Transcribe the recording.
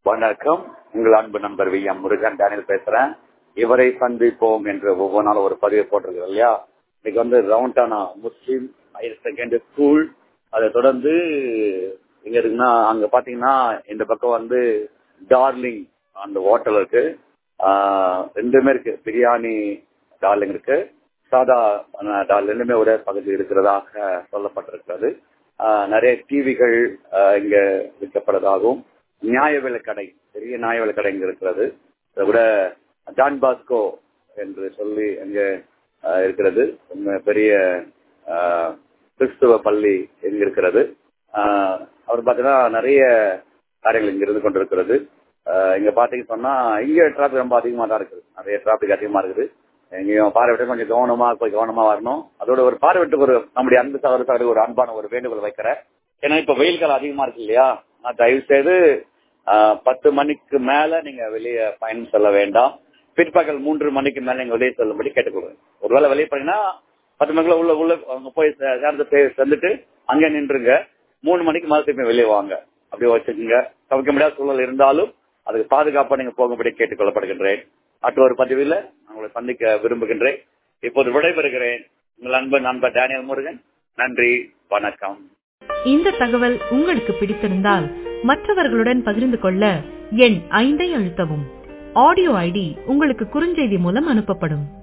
வணக்கம் உங்கள் அன்பு நண்பர் வி எம் முருகன் டேனியல் பேசுறேன் இவரை சந்திப்போம் என்று ஒவ்வொரு நாளும் ஒரு பதிவு போட்டிருக்கு இல்லையா இன்னைக்கு வந்து ரவுண்டானா முஸ்லீம் ஹையர் செகண்டரி ஸ்கூல் அதை தொடர்ந்து எங்க இருக்குன்னா அங்க பாத்தீங்கன்னா இந்த பக்கம் வந்து டார்லிங் அந்த ஹோட்டல் இருக்கு ஆஹ் ரெண்டுமே இருக்கு பிரியாணி டார்லிங் இருக்கு சாதா டார்லிங் ரெண்டுமே ஒரே பகுதி இருக்கிறதாக சொல்லப்பட்டிருக்கிறது ஆஹ் நிறைய டிவிகள் இங்க விற்கப்படுறதாகவும் நியாய விலை கடை பெரிய நியாய விலை கடை இங்க இருக்கிறது அதை விட ஜான் பாஸ்கோ என்று சொல்லி அங்க ஆஹ் இருக்கிறது ரொம்ப பெரிய ஆஹ் கிறிஸ்துவ பள்ளி இங்க இருக்கிறது ஆஹ் அவர் பாத்தீங்கன்னா நிறைய காரியங்கள் இங்க இருந்து கொண்டிருக்கிறது ஆஹ் இங்க பாத்தீங்கன்னு சொன்னா இங்க டிராபிக் ரொம்ப அதிகமா தான் இருக்குது நிறைய டிராபிக் அதிகமா இருக்குது எங்கேயும் பார்வையிட்டு கொஞ்சம் கவனமா போய் கவனமா வரணும் அதோட ஒரு பார்வையிட்டு ஒரு நம்முடைய அன்பு சகோதர சகோதரி ஒரு அன்பான ஒரு வேண்டுகோள் வைக்கிறேன் ஏன்னா இப்ப வெயில் காலம் அதிகமா இருக்கு இல்லையா நான் தயவு செய்து பத்து மணிக்கு மேல நீங்க வெளியே பயணம் செல்ல வேண்டாம் பிற்பகல் மூன்று மணிக்கு மேல நீங்க வெளியே செல்லும்படி கேட்டுக்கொள்வேன் ஒருவேளை வெளியே போனீங்கன்னா பத்து மணிக்குள்ள உள்ள உள்ள அவங்க போய் சேர்ந்து சேர்ந்துட்டு அங்க நின்றுங்க மூணு மணிக்கு மேல திரும்பி வெளியே வாங்க அப்படி வச்சுக்கோங்க தவிர்க்க முடியாத சூழல் இருந்தாலும் அதுக்கு பாதுகாப்பா நீங்க போகும்படி கேட்டுக்கொள்ளப்படுகின்றேன் மற்ற ஒரு பதிவில் உங்களை சந்திக்க விரும்புகின்றேன் இப்போது விடைபெறுகிறேன் உங்கள் அன்பு நண்பர் டேனியல் முருகன் நன்றி வணக்கம் இந்த தகவல் உங்களுக்கு பிடித்திருந்தால் மற்றவர்களுடன் பகிர்ந்து கொள்ள எண் ஐந்தை அழுத்தவும் ஆடியோ ஐடி உங்களுக்கு குறுஞ்செய்தி மூலம் அனுப்பப்படும்